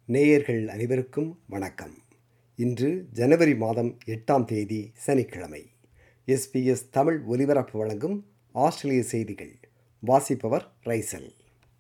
நேயர்கள் அனைவருக்கும் வணக்கம் இன்று ஜனவரி மாதம் எட்டாம் தேதி சனிக்கிழமை எஸ்பிஎஸ் தமிழ் ஒலிபரப்பு வழங்கும் ஆஸ்திரேலிய செய்திகள் வாசிப்பவர் ரைசல்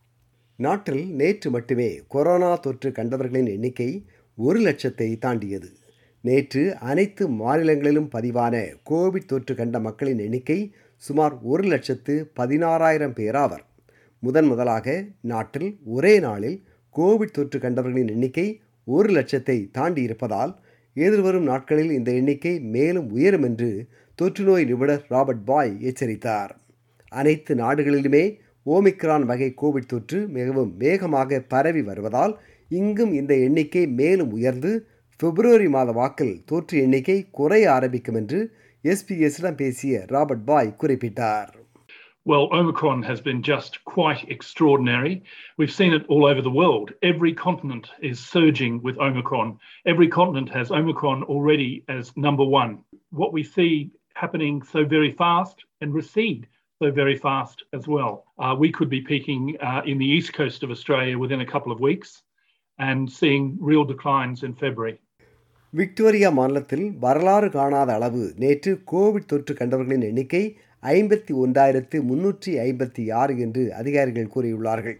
நாட்டில் நேற்று மட்டுமே கொரோனா தொற்று கண்டவர்களின் எண்ணிக்கை ஒரு லட்சத்தை தாண்டியது நேற்று அனைத்து மாநிலங்களிலும் பதிவான கோவிட் தொற்று கண்ட மக்களின் எண்ணிக்கை சுமார் ஒரு லட்சத்து பதினாறாயிரம் பேராவர் முதன் முதலாக நாட்டில் ஒரே நாளில் கோவிட் தொற்று கண்டவர்களின் எண்ணிக்கை ஒரு லட்சத்தை தாண்டி இருப்பதால் எதிர்வரும் நாட்களில் இந்த எண்ணிக்கை மேலும் உயரும் என்று தொற்றுநோய் நிபுணர் ராபர்ட் பாய் எச்சரித்தார் அனைத்து நாடுகளிலுமே ஓமிக்ரான் வகை கோவிட் தொற்று மிகவும் வேகமாக பரவி வருவதால் இங்கும் இந்த எண்ணிக்கை மேலும் உயர்ந்து பிப்ரவரி மாத வாக்கில் தொற்று எண்ணிக்கை குறைய ஆரம்பிக்கும் என்று எஸ்பிஎஸ்ஸிடம் பேசிய ராபர்ட் பாய் குறிப்பிட்டார் Well, Omicron has been just quite extraordinary. We've seen it all over the world. Every continent is surging with Omicron. Every continent has Omicron already as number one. What we see happening so very fast and recede so very fast as well. Uh, we could be peaking uh, in the east coast of Australia within a couple of weeks and seeing real declines in February. Victoria மாநிலத்தில் வரலாறு காணாத அளவு நேற்று Covid தொற்று கண்டவர்களின் எண்ணிக்கை ஐம்பத்தி ஒன்றாயிரத்து முன்னூற்றி ஐம்பத்தி ஆறு என்று அதிகாரிகள் கூறியுள்ளார்கள்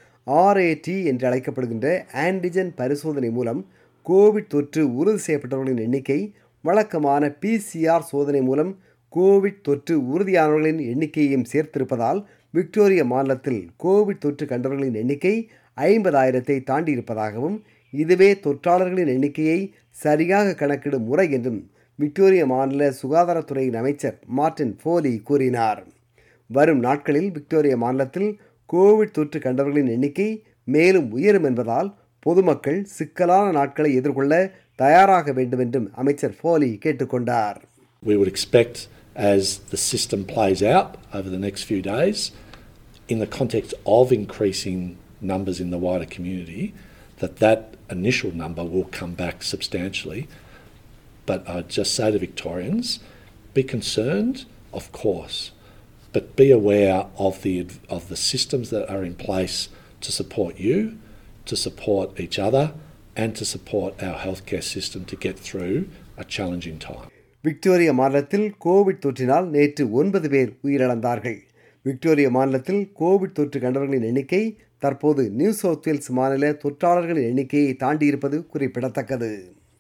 ஆர்ஏடி என்று அழைக்கப்படுகின்ற ஆன்டிஜன் பரிசோதனை மூலம் கோவிட் தொற்று உறுதி செய்யப்பட்டவர்களின் எண்ணிக்கை வழக்கமான பிசிஆர் சோதனை மூலம் கோவிட் தொற்று உறுதியானவர்களின் எண்ணிக்கையையும் சேர்த்திருப்பதால் விக்டோரியா மாநிலத்தில் கோவிட் தொற்று கண்டவர்களின் எண்ணிக்கை ஐம்பதாயிரத்தை தாண்டியிருப்பதாகவும் இதுவே தொற்றாளர்களின் எண்ணிக்கையை சரியாக கணக்கிடும் முறை என்றும் விக்டோரியா மாநில சுகாதாரத்துறையின் அமைச்சர் மார்டின் ஃபோலி கூறினார் வரும் நாட்களில் விக்டோரியா மாநிலத்தில் கோவிட் தொற்று கண்டவர்களின் எண்ணிக்கை மேலும் உயரும் என்பதால் பொதுமக்கள் சிக்கலான நாட்களை எதிர்கொள்ள தயாராக வேண்டும் என்றும் அமைச்சர் ஃபோலி கேட்டுக்கொண்டார் We would expect as the system plays out over the next few days, in the context of increasing numbers in the wider community, that that initial number will come back substantially. But I'd just say to Victorians, be concerned, of course, but be aware of the of the systems that are in place to support you, to support each other, and to support our healthcare system to get through a challenging time. Victoria மாநிலத்தில் Covid தொற்றினால் நேற்று ஒன்பது பேர் உயிரிழந்தார்கள் Victoria மாநிலத்தில் Covid தொற்று கண்டவர்களின் எண்ணிக்கை தற்போது new South Wales மாநில தொற்றாளர்களின் எண்ணிக்கையை தாண்டியிருப்பது குறிப்பிடத்தக்கது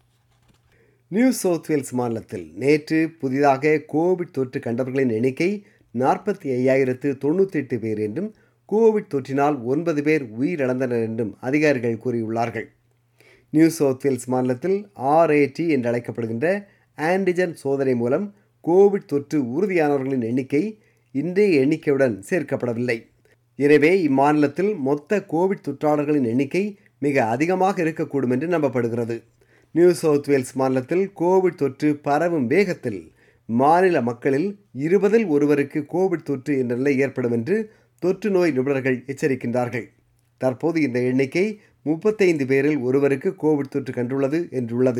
நியூ சவுத் வேல்ஸ் மாநிலத்தில் நேற்று புதிதாக கோவிட் தொற்று கண்டவர்களின் எண்ணிக்கை நாற்பத்தி ஐயாயிரத்து தொண்ணூற்றி எட்டு பேர் என்றும் கோவிட் தொற்றினால் ஒன்பது பேர் உயிரிழந்தனர் என்றும் அதிகாரிகள் கூறியுள்ளார்கள் நியூ சவுத் வேல்ஸ் மாநிலத்தில் ஆர்ஏடி என்று அழைக்கப்படுகின்ற ஆன்டிஜன் சோதனை மூலம் கோவிட் தொற்று உறுதியானவர்களின் எண்ணிக்கை இன்றைய எண்ணிக்கையுடன் சேர்க்கப்படவில்லை எனவே இம்மாநிலத்தில் மொத்த கோவிட் தொற்றாளர்களின் எண்ணிக்கை மிக அதிகமாக இருக்கக்கூடும் என்று நம்பப்படுகிறது நியூ சவுத் வேல்ஸ் மாநிலத்தில் கோவிட் தொற்று பரவும் வேகத்தில் மாநில மக்களில் இருபதில் ஒருவருக்கு கோவிட் தொற்று என்ற நிலை ஏற்படும் என்று தொற்று நோய் நிபுணர்கள் எச்சரிக்கின்றார்கள் தற்போது இந்த எண்ணிக்கை முப்பத்தைந்து பேரில் ஒருவருக்கு கோவிட் தொற்று கண்டுள்ளது என்றுள்ளது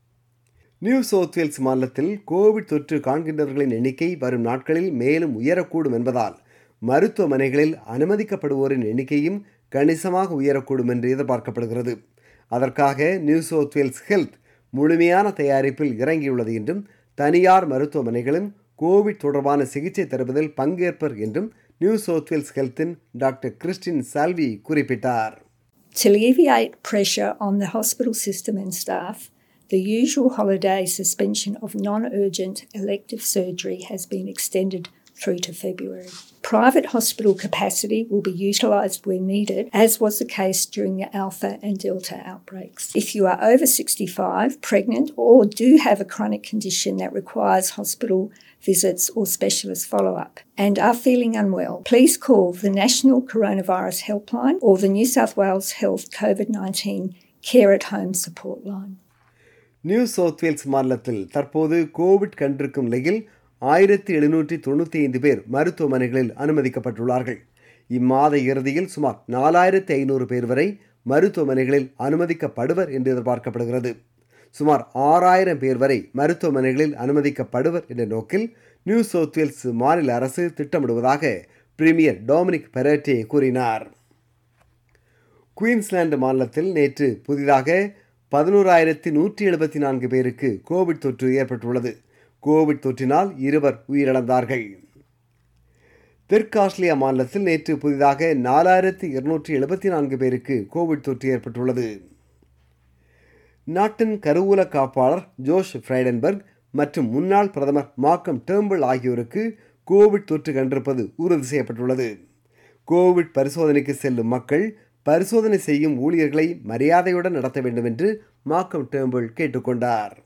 நியூ சவுத் வேல்ஸ் மாநிலத்தில் கோவிட் தொற்று காண்கின்றவர்களின் எண்ணிக்கை வரும் நாட்களில் மேலும் உயரக்கூடும் என்பதால் மருத்துவமனைகளில் அனுமதிக்கப்படுவோரின் எண்ணிக்கையும் கணிசமாக உயரக்கூடும் என்று எதிர்பார்க்கப்படுகிறது அதற்காக நியூ சவுத் வேல்ஸ் ஹெல்த் முழுமையான தயாரிப்பில் இறங்கியுள்ளது என்றும் தனியார் மருத்துவமனைகளும் கோவிட் தொடர்பான சிகிச்சை தருவதில் பங்கேற்பர் என்றும் நியூ சவுத் வேல்ஸ் ஹெல்த்தின் டாக்டர் கிறிஸ்டின் சால்வி குறிப்பிட்டார் To alleviate pressure on the hospital system and staff, the usual holiday suspension of non urgent elective surgery has been extended through to February. Private hospital capacity will be utilised where needed, as was the case during the Alpha and Delta outbreaks. If you are over 65, pregnant, or do have a chronic condition that requires hospital visits or specialist follow up and are feeling unwell, please call the National Coronavirus Helpline or the New South Wales Health COVID 19 Care at Home support line. New South Wales மாநிலத்தில் தற்போது Covid கண்டிருக்கும் நிலையில் ஆயிரத்தி எழுநூற்றி தொண்ணூற்றி ஐந்து பேர் மருத்துவமனைகளில் அனுமதிக்கப்பட்டுள்ளார்கள் இம்மாத இறுதியில் சுமார் நாலாயிரத்தி ஐநூறு பேர் வரை மருத்துவமனைகளில் அனுமதிக்கப்படுவர் என்று எதிர்பார்க்கப்படுகிறது சுமார் ஆறாயிரம் பேர் வரை மருத்துவமனைகளில் அனுமதிக்கப்படுவர் என்ற நோக்கில் நியூ சவுத் வேல்ஸ் மாநில அரசு திட்டமிடுவதாக பிரீமியர் டொமினிக் பெரட்டே கூறினார் குயின்ஸ்லாந்து மாநிலத்தில் நேற்று புதிதாக பதினோராயிரத்தி நூற்றி எழுபத்தி நான்கு பேருக்கு கோவிட் தொற்று ஏற்பட்டுள்ளது கோவிட் தொற்றினால் இருவர் உயிரிழந்தார்கள் தெற்கு ஆஸ்திரேலியா மாநிலத்தில் நேற்று புதிதாக நாலாயிரத்தி இருநூற்றி எழுபத்தி நான்கு பேருக்கு கோவிட் தொற்று ஏற்பட்டுள்ளது நாட்டின் கருவூல காப்பாளர் ஜோஷ் ஃப்ரைடன்பர்க் மற்றும் முன்னாள் பிரதமர் மார்க்கம் டேம்பிள் ஆகியோருக்கு கோவிட் தொற்று கண்டிருப்பது உறுதி செய்யப்பட்டுள்ளது கோவிட் பரிசோதனைக்கு செல்லும் மக்கள் பரிசோதனை செய்யும் ஊழியர்களை மரியாதையுடன் நடத்த வேண்டும் என்று மார்க்கம் டேம்பிள் கேட்டுக்கொண்டார்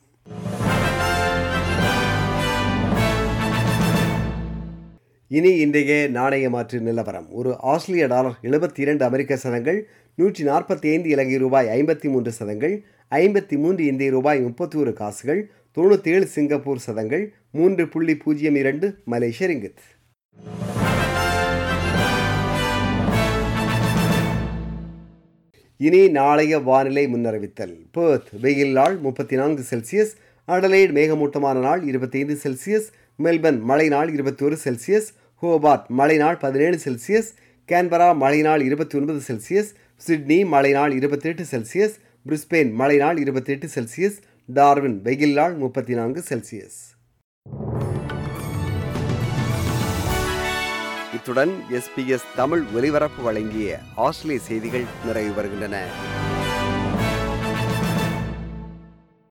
இனி இன்றைய நாணய மாற்று நிலவரம் ஒரு ஆஸ்திரேலிய டாலர் எழுபத்தி இரண்டு அமெரிக்க சதங்கள் நூற்றி நாற்பத்தி ஐந்து இலங்கை ரூபாய் ஐம்பத்தி மூன்று சதங்கள் ஐம்பத்தி மூன்று இந்திய ரூபாய் முப்பத்தி ஒரு காசுகள் தொண்ணூற்றி ஏழு சிங்கப்பூர் சதங்கள் மூன்று புள்ளி பூஜ்ஜியம் இரண்டு மலேசிய ரிங்கித் இனி நாளைய வானிலை முன்னறிவித்தல் பேர்த் வெயில் நாள் முப்பத்தி நான்கு செல்சியஸ் அடலைட் மேகமூட்டமான நாள் இருபத்தைந்து செல்சியஸ் மெல்பர்ன் மழை நாள் இருபத்தி ஒரு செல்சியஸ் ஹோபார்ட் மழை நாள் பதினேழு செல்சியஸ் கேன்பரா மழை நாள் இருபத்தி ஒன்பது செல்சியஸ் சிட்னி மழை நாள் இருபத்தெட்டு செல்சியஸ் பிரிஸ்பெயின் மழை நாள் இருபத்தெட்டு செல்சியஸ் டார்வின் வெயில் நாள் முப்பத்தி நான்கு செல்சியஸ் இத்துடன் எஸ்பிஎஸ் தமிழ் ஒலிபரப்பு வழங்கிய ஆஸ்திரேலிய செய்திகள் நிறைவு வருகின்றன